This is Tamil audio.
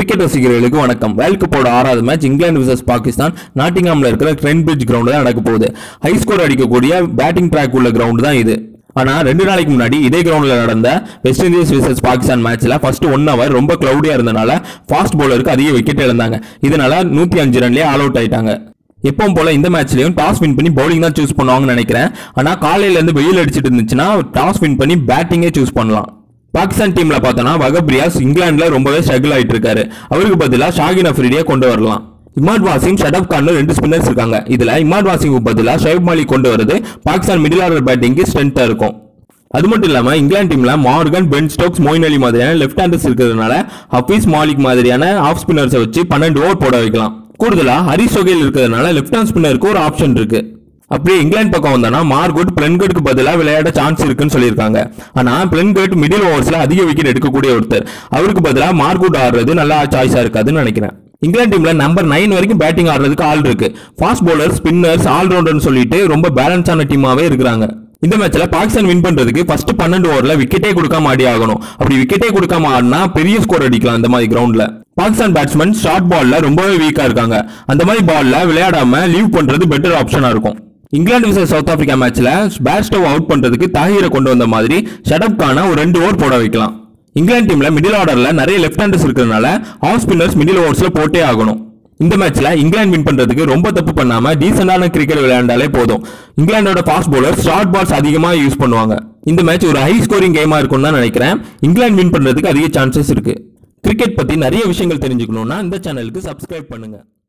கிரிக்கெட் ரசிகர்களுக்கு வணக்கம் வேர்ல்ட் கப்போட ஆறாவது மேட்ச் இங்கிலாந்து vs பாகிஸ்தான் நாட்டிங்ஹாம்ல இருக்கிற ட்ரெண்ட் பிரிட்ஜ் கிரவுண்ட் தான் நடக்க போகுது ஹை ஸ்கோர் அடிக்கக்கூடிய பேட்டிங் ட்ராக் உள்ள கிரவுண்ட் தான் இது ஆனா ரெண்டு நாளைக்கு முன்னாடி இதே கிரவுண்ட்ல நடந்த வெஸ்ட் இண்டீஸ் விசஸ் பாகிஸ்தான் மேட்ச்ல ஃபர்ஸ்ட் ஒன் ஹவர் ரொம்ப கிளவுடியா இருந்தனால ஃபாஸ்ட் பவுலருக்கு அதிக விக்கெட் இழந்தாங்க இதனால நூத்தி அஞ்சு ரன்லயே ஆல் அவுட் ஆயிட்டாங்க எப்பவும் போல இந்த மேட்ச்லயும் டாஸ் வின் பண்ணி பவுலிங் தான் சூஸ் பண்ணுவாங்கன்னு நினைக்கிறேன் ஆனா காலையில இருந்து வெயில் அடிச்சிட்டு இருந்துச்சுன்னா டாஸ் வின் பண்ணி பேட்டிங்கே சூஸ் பண்ணலாம் பாகிஸ்தான் டீம்ல பார்த்தோன்னா வகப் ரியாஸ் இங்கிலாந்துல ரொம்பவே ஸ்ட்ரகிள் ஆயிட்டு இருக்காரு அவருக்கு பதிலா ஷாகின் அஃப்ரிடியை கொண்டு வரலாம் இமாட் வாசிம் ஷடப் கான் ரெண்டு ஸ்பின்னர்ஸ் இருக்காங்க இதுல இமாட் வாசிமுக்கு பதிலா ஷோயப் மாலிக் கொண்டு வரது பாகிஸ்தான் மிடில் ஆர்டர் பேட்டிங்க்கு ஸ்ட்ரென்த்தா இருக்கும் அது மட்டும் இல்லாம இங்கிலாந்து டீம்ல Morgan Ben Stokes Moeen Ali மாதிரியான லெஃப்ட் ஹேண்டர்ஸ் இருக்கிறதுனால ஹஃபீஸ் மாலிக் மாதிரியான ஆஃப் ஸ்பின்னர்ஸை வச்சு பன்னெண்டு ஓவர் போட வைக்கலாம் கூடுதலா ஹரிஸ் ஒகேல் இருக்கிறதுனால லெஃப்ட் ஹேண்ட் ஸ்பின்னருக்கு ஒரு ஆப்ஷன் இருக்கு அப்படியே இங்கிலாந்து பக்கம் வந்தோம்னா மார்குட் பிளன்கட்க்கு பதிலாக விளையாட சான்ஸ் இருக்குன்னு சொல்லியிருக்காங்க ஆனா பிளன்கட் மிடில் ஓவர்ஸ்ல அதிக விக்கெட் எடுக்கக்கூடிய ஒருத்தர் அவருக்கு பதிலாக மார்குட் ஆடுறது நல்ல சாய்ஸா இருக்காதுன்னு நினைக்கிறேன் இங்கிலாந்து டீம்ல நம்பர் நைன் வரைக்கும் பேட்டிங் ஆடுறதுக்கு ஆள் இருக்கு ஃபாஸ்ட் பவுலர் ஸ்பின்னர்ஸ் ஆல்ரவுண்டர்னு சொல்லிட்டு ரொம்ப பேலன்ஸான டீமாவே இருக்கிறாங்க இந்த மேட்ச்ல பாகிஸ்தான் வின் பண்றதுக்கு ஃபர்ஸ்ட் பன்னெண்டு ஓவர்ல விக்கெட்டே கொடுக்காம ஆடி ஆகணும் அப்படி விக்கெட்டே கொடுக்காம ஆடினா பெரிய ஸ்கோர் அடிக்கலாம் இந்த மாதிரி கிரவுண்ட்ல பாகிஸ்தான் பேட்ஸ்மேன் ஷார்ட் பால்ல ரொம்பவே வீக்கா இருக்காங்க அந்த மாதிரி பால்ல விளையாடாம லீவ் பண்றது பெட்டர் ஆப்ஷனா இருக்கும் இங்கிலாந்து விசஸ் சவுத் ஆப்பிரிக்கா மேட்ச்ல பேட்ஸ்டவ் அவுட் பண்றதுக்கு தாஹீரை கொண்டு வந்த மாதிரி ஷடப் கான ஒரு ரெண்டு ஓவர் போட வைக்கலாம் இங்கிலாந்து டீம்ல மிடில் ஆர்டர்ல நிறைய லெஃப்ட் ஹேண்டர்ஸ் இருக்கிறதுனால ஆஃப் ஸ்பின்னர்ஸ் மிடில் ஓவர்ஸ்ல போட்டே ஆகணும் இந்த மேட்ச்ல இங்கிலாந்து வின் பண்றதுக்கு ரொம்ப தப்பு பண்ணாம டீசென்டான கிரிக்கெட் விளையாண்டாலே போதும் இங்கிலாந்தோட ஃபாஸ்ட் பவுலர் ஷார்ட் பால்ஸ் அதிகமா யூஸ் பண்ணுவாங்க இந்த மேட்ச் ஒரு ஹை ஸ்கோரிங் கேமா இருக்கும்னு தான் நினைக்கிறேன் இங்கிலாந்து வின் பண்றதுக்கு அதிக சான்சஸ் இருக்கு கிரிக்கெட் பத்தி நிறைய விஷயங்கள் தெரிஞ்சுக்கணும்னா இந்த சேனலுக்கு சப்ஸ்கிரைப் பண்ணுங்க